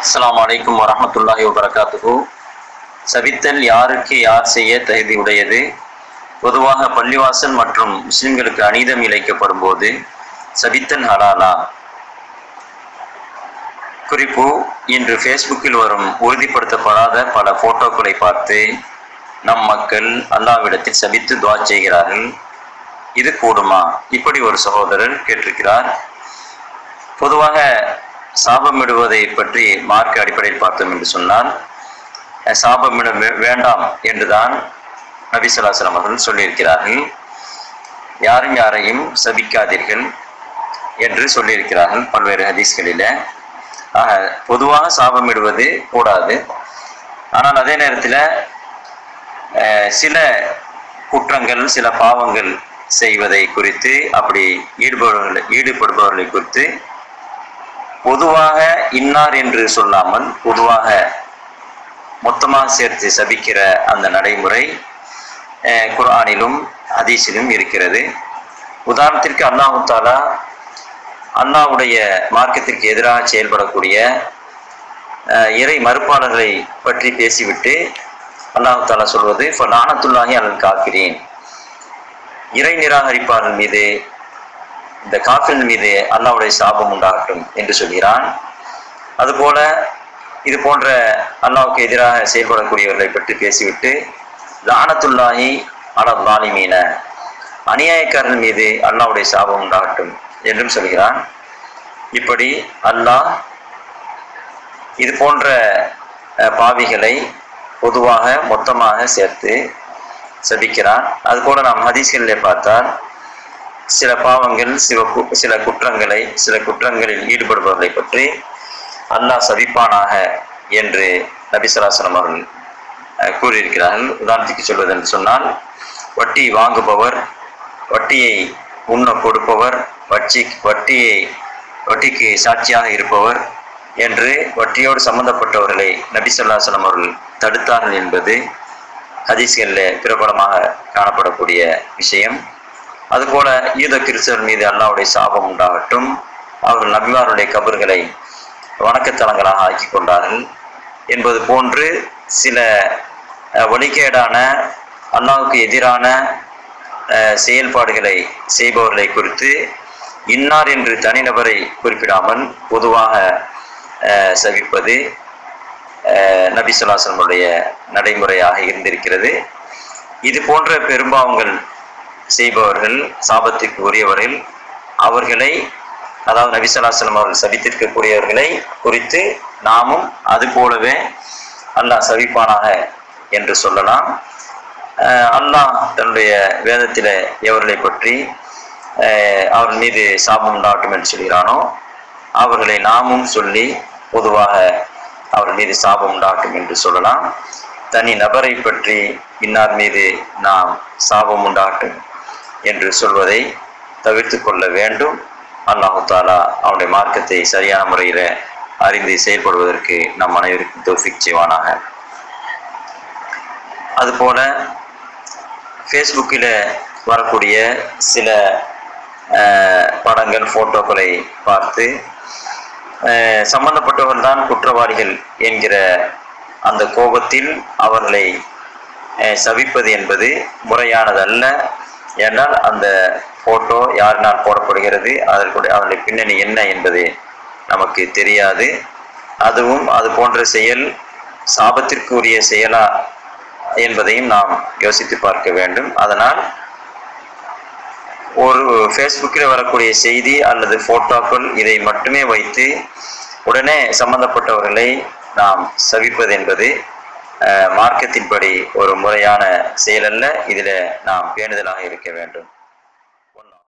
அஸ்ஸலாமு அலைக்கும் வரஹ்மத்துல்லாஹி வபரகாத்துஹு சபித்தல் யாருக்கு யார் செய்ய தகுதி உடையது பொதுவாக பள்ளிவாசல் மற்றும் முஸ்லிம்களுக்கு அநீதம் இழைக்கப்படும் போது சபித்தல் ஹலாலா குறிப்பு இன்று ஃபேஸ்புக்கில் வரும் உறுதிப்படுத்தப்படாத பல போட்டோக்களை பார்த்து நம் மக்கள் அல்லாவிடத்தில் சபித்து துவா செய்கிறார்கள் இது கூடுமா இப்படி ஒரு சகோதரர் கேட்டிருக்கிறார் பொதுவாக சாபமிடுவதை பற்றி மார்க்க அடிப்படையில் பார்த்தோம் என்று சொன்னால் அஹ், சாபமிட வே- வேண்டாம் என்றுதான் நபி ஸல்லல்லாஹு அவர்கள் சொல்லியிருக்கிறார்கள் யாரும் யாரையும் சபிக்காதீர்கள் என்று சொல்லியிருக்கிறார்கள் பல்வேறு ஹதீஸ்களில் ஆக பொதுவாக சாபமிடுவது கூடாது ஆனால் அதே நேரத்தில் அஹ், சில குற்றங்கள் சில பாவங்கள் செய்வதை குறித்து அப்படி ஈடுபடுவர்களை ஈடுபடுபவர்களை குறித்து பொதுவாக இன்னார் என்று சொல்லாமல் பொதுவாக மொத்தமாக சேர்த்து சபிக்கிற அந்த நடைமுறை அஹ், குர்ஆனிலும் ஹதீஸிலும் இருக்கிறது உதாரணத்திற்கு அல்லாஹு தாலா அல்லாஹ்வுடைய மார்க்கத்திற்கு எதிராக செயல்படக்கூடிய அஹ், இறை மறுப்பாளர்களை பற்றி பேசிவிட்டு அல்லாஹு தாலா சொல்வது இப்போ நானத்துள்ளாகி அல்லது காக்கிறேன் இறை நிராகரிப்பாளர் மீது இந்த காஃபிரின் மீது அல்லாஹ்வுடைய சாபம் உண்டாகட்டும் என்று சொல்கிறான் அதுபோல இது போன்ற அல்லாஹ்வுக்கு எதிராக செயல்படக்கூடியவர்களை பற்றி பேசிவிட்டு லானத்துல்லாஹி அல லாலிமீன அநியாயக்காரன் மீது அல்லாஹ்வுடைய சாபம் உண்டாகட்டும் என்றும் சொல்கிறான் இப்படி அல்லாஹ் இது போன்ற அஹ், பாவிகளை பொதுவாக மொத்தமாக சேர்த்து சபிக்கிறான் அதுபோல நாம் ஹதீஸ்களிலே பார்த்தால் சில பாவங்கள் சில கு- சில குற்றங்களை சில குற்றங்களில் ஈடுபடுபவர்களை பற்றி அல்லாஹ் சபிப்பானாக என்று நபிசலாசனம் அவர்கள் அஹ், கூறியிருக்கிறார்கள் உதாரணத்துக்கு சொல்வது என்று சொன்னால் வட்டி வாங்குபவர் வட்டியை உண்ண கொடுப்பவர் வட்டி வட்டியை வட்டிக்கு சாட்சியாக இருப்பவர் என்று வட்டியோடு சம்பந்தப்பட்டவர்களை நபிசல்லாசனம் அவர்கள் தடுத்தார்கள் என்பது ஹதீஸ்களில் பிரபலமாக காணப்படக்கூடிய விஷயம் அதுபோல யூத கிறிஸ்தவர் மீது அல்லாஹ்வுடைய சாபம் உண்டாகட்டும் அவர்கள் நபிமாருடைய கபர்களை வணக்கத்தலங்களாக ஆக்கி கொண்டார்கள் என்பது போன்று சில அஹ், வழிகேடான அல்லாஹ்வுக்கு எதிரான அஹ், செயல்பாடுகளை செய்பவர்களை குறித்து இன்னார் என்று தனிநபரை குறிப்பிடாமல் பொதுவாக அஹ், சபிப்பது அஹ், நபி சொல்லாசனுடைய நடைமுறையாக இருந்திருக்கிறது இது போன்ற பெரும்பாவங்கள் செய்பவர்கள் சாபத்திற்கு உரியவர்கள் அவர்களை அதாவது நபிசல்லாஸ்லம் அவர்கள் சபித்திருக்கக்கூடியவர்களை குறித்து நாமும் அது போலவே அல்லாஹ் சபிப்பானாக என்று சொல்லலாம் அஹ் அல்லாஹ் தன்னுடைய வேதத்தில் எவர்களை பற்றி அஹ் அவர் மீது சாபம் உண்டாகட்டும் என்று சொல்கிறானோ அவர்களை நாமும் சொல்லி பொதுவாக அவர் மீது சாபம் உண்டாகட்டும் என்று சொல்லலாம் தனி நபரை பற்றி இன்னார் மீது நாம் சாபம் உண்டாகட்டும் என்று சொல்வதை தவிர்த்து கொள்ள வேண்டும் அல்லாஹு தாலா அவனுடைய மார்க்கத்தை சரியான முறையில் அறிந்து செயல்படுவதற்கு நம் அனைவருக்கும் தௌஃபிக் செய்வானாக அதுபோல ஃபேஸ்புக்கில் வரக்கூடிய சில அஹ், படங்கள் ஃபோட்டோக்களை பார்த்து அஹ், சம்பந்தப்பட்டவர்கள் தான் குற்றவாளிகள் என்கிற அந்த கோபத்தில் அவர்களை அஹ், சபிப்பது என்பது முறையானதல்ல ஏனால் அந்த ஃபோட்டோ யாரினால் போடப்படுகிறது அதற்குடைய அதனுடைய பின்னணி என்ன என்பது நமக்கு தெரியாது அதுவும் அது போன்ற செயல் சாபத்திற்குரிய செயலா என்பதையும் நாம் யோசித்து பார்க்க வேண்டும் அதனால் ஒரு ஃபேஸ்புக்கில் வரக்கூடிய செய்தி அல்லது ஃபோட்டோக்கள் இதை மட்டுமே வைத்து உடனே சம்பந்தப்பட்டவர்களை நாம் சவிப்பது என்பது அஹ், மார்க்கத்தின்படி ஒரு முறையான செயலல்ல இதில் நாம் பேணுதலாக இருக்க வேண்டும்